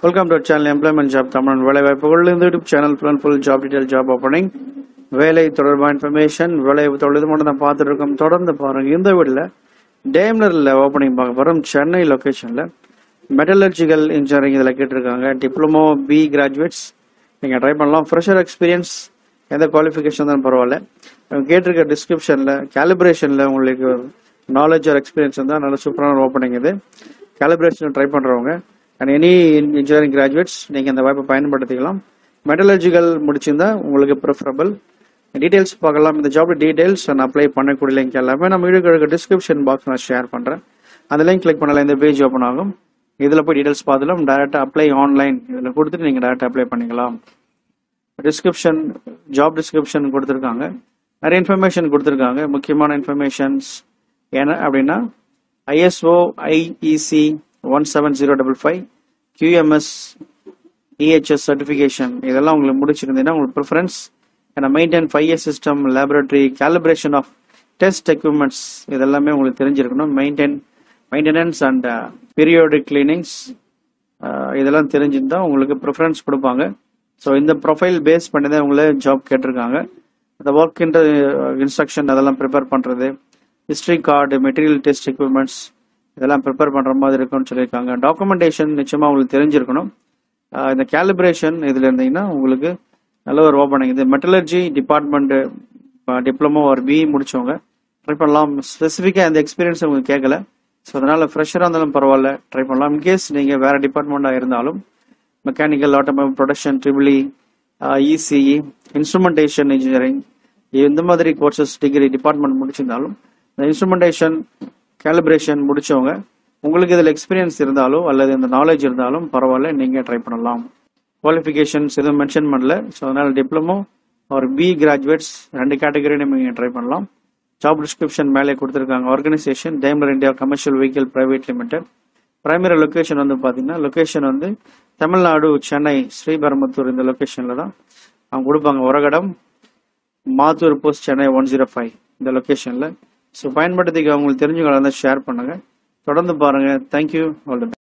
welcome to channel employment job Tamil வேலை வாய்ப்புகள் இந்த YouTube channel full full job detail job opening வேலை தொடர்பான இன்ஃபர்மேஷன் வேலை தொடர்ந்து மட்டும் தான் பார்த்துட்டு இருக்கோம் தொடர்ந்து பாருங்க இந்த வீடில் டேம்லரில் ஓப்பனிங் பார்க்க போகிறோம் சென்னை லொக்கேஷனில் மெட்டலர்ஜிக்கல் இன்ஜினியரிங் இதில் கேட்டிருக்காங்க டிப்ளமோ பி கிராஜுவேட்ஸ் நீங்கள் ட்ரை பண்ணலாம் ஃப்ரெஷர் எக்ஸ்பீரியன்ஸ் எந்த குவாலிஃபிகேஷன் தான் பரவாயில்ல அவங்க கேட்டிருக்க டிஸ்கிரிப்ஷனில் கேலிப்ரேஷனில் உங்களுக்கு நாலேஜ் ஆர் எக்ஸ்பீரியன்ஸ் இருந்தால் நல்ல சூப்பரான ஓப்பனிங் இது கேலிப்ரேஷன் ட்ரை பண்ணுறவங்க அண்ட் எனி இன்ஜினியரிங் கிராஜுவேட்ஸ் நீங்கள் இந்த வாய்ப்பை பயன்படுத்திக்கலாம் மெட்டலர்ஜிக்கல் முடிச்சிருந்தா உங்களுக்கு ப்ரிஃபரபிள் டீடைல்ஸ் பார்க்கலாம் இந்த ஜாப் டீடைல்ஸ் நான் அப்ளை பண்ணக்கூடிய லிங்க் எல்லாமே நம்ம வீடியோ டிஸ்கிரிப்ஷன் பாக்ஸ் நான் ஷேர் பண்ணுறேன் அந்த லிங்க் கிளிக் பண்ணல இந்த பேஜ் ஓப்பன் ஆகும் இதில் போய் டீடைல்ஸ் பார்த்துலாம் டேரெக்டாக அப்ளை ஆன்லைன் இதில் கொடுத்துட்டு நீங்கள் டேரெக்டாக அப்ளை பண்ணிக்கலாம் டிஸ்கிரிப்ஷன் ஜாப் டிஸ்கிரிப்ஷன் கொடுத்துருக்காங்க நிறைய இன்ஃபர்மேஷன் கொடுத்துருக்காங்க முக்கியமான இன்ஃபர்மேஷன்ஸ் என்ன அப்படின்னா ISO IEC one seven zero double five QMS EHS certification இதெல்லாம் உங்களுக்கு முடிச்சிருந்தீங்கன்னா உங்களுக்கு ப்ரிஃபரன்ஸ் ஏன்னா maintain five year system laboratory calibration of test equipments இதெல்லாமே உங்களுக்கு தெரிஞ்சிருக்கணும் maintain maintenance and periodic cleanings இதெல்லாம் தெரிஞ்சிருந்தா உங்களுக்கு ப்ரிஃபரன்ஸ் கொடுப்பாங்க ஸோ இந்த ப்ரொஃபைல் பேஸ் பண்ணி தான் உங்களை ஜாப் கேட்டிருக்காங்க அந்த ஒர்க் இன்ட இன்ஸ்ட்ரக்ஷன் அதெல்லாம் ப்ரிப்பேர் பண்ணுறது history card material test equipments இதெல்லாம் ப்ரிப்பேர் பண்ணுற மாதிரி இருக்கும்னு சொல்லியிருக்காங்க டாக்குமெண்டேஷன் நிச்சயமாக உங்களுக்கு தெரிஞ்சிருக்கணும் ஆஹ் இந்த கேலிப்ரேஷன் இதில் இருந்தீங்கன்னா உங்களுக்கு நல்ல ஒரு ஓப்பனிங் இது மெட்டலர்ஜி டிபார்ட்மெண்ட் டிப்ளமோ ஒரு பி முடிச்சவங்க ட்ரை பண்ணலாம் ஸ்பெசிஃபிக்காக அந்த எக்ஸ்பீரியன்ஸ் உங்களுக்கு கேட்கல ஸோ அதனால ஃப்ரெஷராக இருந்தாலும் பரவாயில்ல ட்ரை பண்ணலாம் இன்கேஸ் நீங்கள் வேற டிபார்ட்மெண்ட்டாக இருந்தாலும் mechanical automobile production triple E ECE instrumentation engineering இந்த மாதிரி கோர்சஸ் டிகிரி டிபார்ட்மெண்ட் முடிச்சிருந்தாலும் இந்த இன்ஸ்ட்ருமெண்டேஷன் கேலிப்ரேஷன் முடிச்சவங்க உங்களுக்கு இதில் எக்ஸ்பீரியன்ஸ் இருந்தாலும் அல்லது இந்த நாலேஜ் இருந்தாலும் பரவாயில்ல நீங்கள் ட்ரை பண்ணலாம் குவாலிஃபிகேஷன்ஸ் எதுவும் மென்ஷன் பண்ணல ஸோ அதனால டிப்ளமோ ஒரு பி கிராஜுவேட்ஸ் ரெண்டு கேட்டகரி நீங்கள் ட்ரை பண்ணலாம் ஜாப் டிஸ்கிரிப்ஷன் மேலே கொடுத்துருக்காங்க organisation Daimler India commercial vehicle private limited primary location வந்து பார்த்தீங்கன்னா லொக்கேஷன் வந்து தமிழ்நாடு சென்னை ஸ்ரீபெரும்புத்தூர் இந்த லொக்கேஷனில் தான் அவங்க கொடுப்பாங்க Oragadam Mathur post Chennai one zero five இந்த லொக்கேஷனில் ஸோ பயன்படுத்திக்க அவங்களுக்கு தெரிஞ்சுக்கலாம் ஷேர் பண்ணுங்கள் தொடர்ந்து பாருங்கள் தேங்க்யூ ஆல் தி